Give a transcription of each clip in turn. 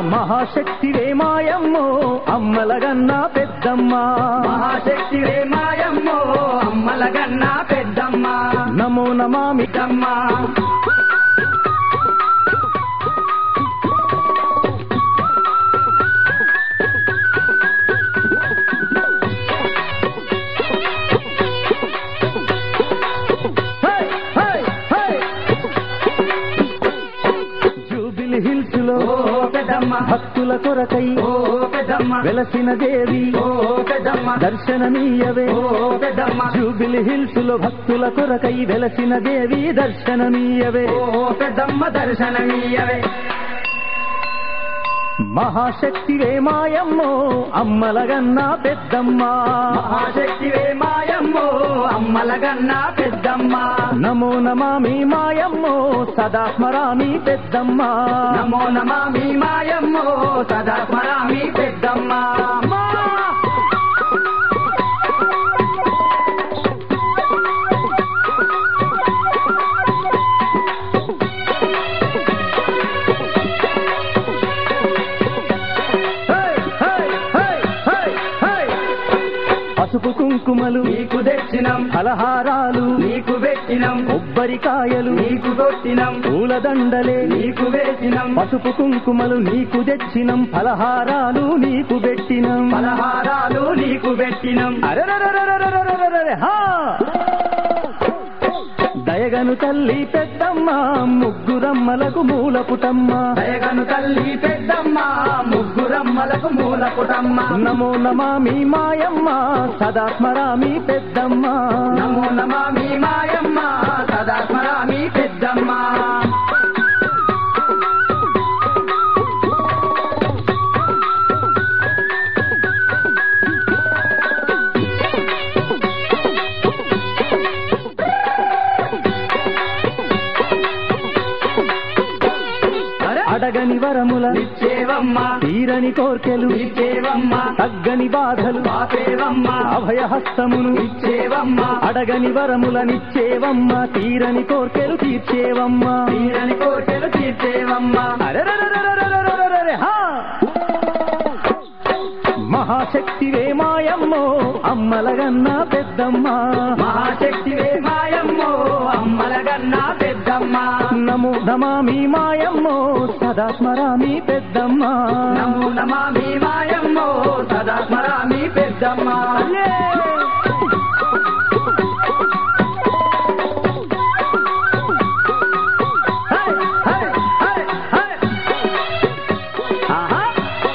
మహాశక్తివే మాయమ్మో అమ్మలగన్న పెద్దమ్మ మహాశక్తి మాయమ్మో అమ్మలగన్న పెద్దమ్మ నమో నమామి పెద్దమ్మ హై, హై, హై. జూబిలి హిల్స్ లో ఓ పెద్దమ్మ భక్తుల కొరకై ఓ పెద్దమ్మ వెలసిన దేవి ఓ పెద్దమ్మ దర్శనమీయవే ఓ పెద్దమ్మ జూబిలి హిల్స్ లో భక్తుల కొరకై వెలసిన దేవి దర్శనమీయవే ఓ పెద్దమ్మ దర్శనమీయవే మహాశక్తివే మాయమ్మో అమ్మలగన్న పెద్దమ్మ మహాశక్తి మాయమ్మో అమ్మలగన్న పెద్దమ్మ నమో నమామి మాయమ్మో సదా స్మరామి పెద్దమ్మ నమో నమామి మాయమ్మో సదా స్మరామి పెద్దమ్మ హై, హై, హై, హై, హై. పసుపు కుంకుమలు నీకు తెచ్చినం ఫలహారాలు నీకు పెట్టినం కొబ్బరికాయలు నీకు కొట్టినం పూలదండలే నీకు వేసినం పసుపు కుంకుమలు నీకు తెచ్చినం ఫలహారాలు నీకు పెట్టినం పలహారాలు నీకు పెట్టినం అరెరెరెరెరెరెరెరెరెరె, హా! దయగను తల్లి పెద్దమ్మ ముగ్గురమ్మలకు మూల పుటమ్మ దయగను తల్లి పెద్దమ్మ ముగ్గురమ్మలకు మూల పుటమ్మ నమో నమామి మాయమ్మ సదా స్మరామి పెద్దమ్మ నమో నమామి మాయమ్మ సదా స్మరామి పెద్దమ్మ అడగని వరముల నిచ్చేవమ్మ తీరని కోర్కెలు నిచ్చేవమ్మ తగ్గని బాధలు పాపేవమ్మ అభయహస్తమును నిచ్చేవమ్మ అడగని వరముల నిచ్చేవమ్మ తీరని కోర్కెలు తీర్చేవమ్మ తీరని కోరికలు తీర్చేవమ్మ అరెరెరెరెరెరెరెరెరెరె, హా! మహాశక్తివే మాయమ్మో అమ్మలగన్న పెద్దమ్మ మహాశక్తి మాయమ్మో అమ్మలగన్న పెద్దమ్మ నమో నమామి మాయమ్మో సదా స్మరామి పెద్దమ్మ నమో నమామి మాయమ్మో సదా స్మరామి పెద్దమ్మ అల్లే! హై, హై, హై, హై. ఆహా!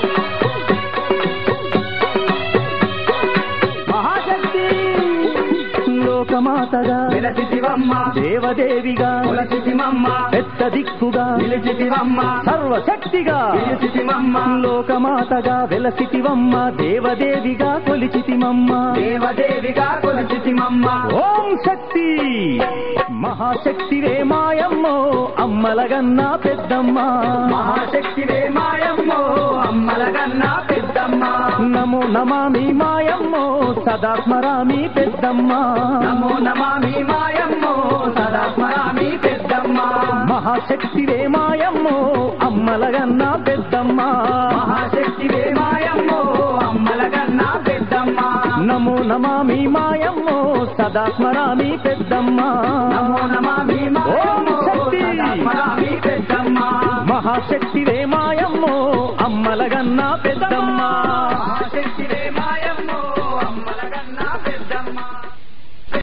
మహాశక్తి లోకమాతగా నిలచితివమ్మ దేవదేవిగా కొలచితిమమ్మ పెద్ద దిక్కుగా నిలిచితివమ్మ సర్వశక్తిగా నిలిచితిమమ్మ లోకమాతగా వెలసితివమ్మ దేవదేవిగా కొలిచితిమమ్మ దేవదేవిగా కొలిచితిమమ్మ ఓం శక్తి మహాశక్తివే మాయమ్మో అమ్మలగన్న పెద్దమ్మ మహాశక్తి మాయమ్మో అమ్మలగన్న పెద్దమ్మ నమో నమామి మాయమ్మో సదా స్మరామి పెద్దమ్మ నమో నమామి మాయమ్మో సదా స్మరామి పెద్దమ్మ మహాశక్తివే మాయమ్మో అమ్మలగన్న పెద్దమ్మ మహాశక్తి మాయమ్మో అమ్మలగన్న పెద్దమ్మ నమో నమామి మాయమ్మో సదా స్మరామి పెద్దమ్మ నమో నమామి మాయమ్మో ఓం శక్తి. సదా స్మరామి పెద్దమ్మ మహాశక్తివే మాయమ్మో అమ్మలగన్న పెద్దమ్మ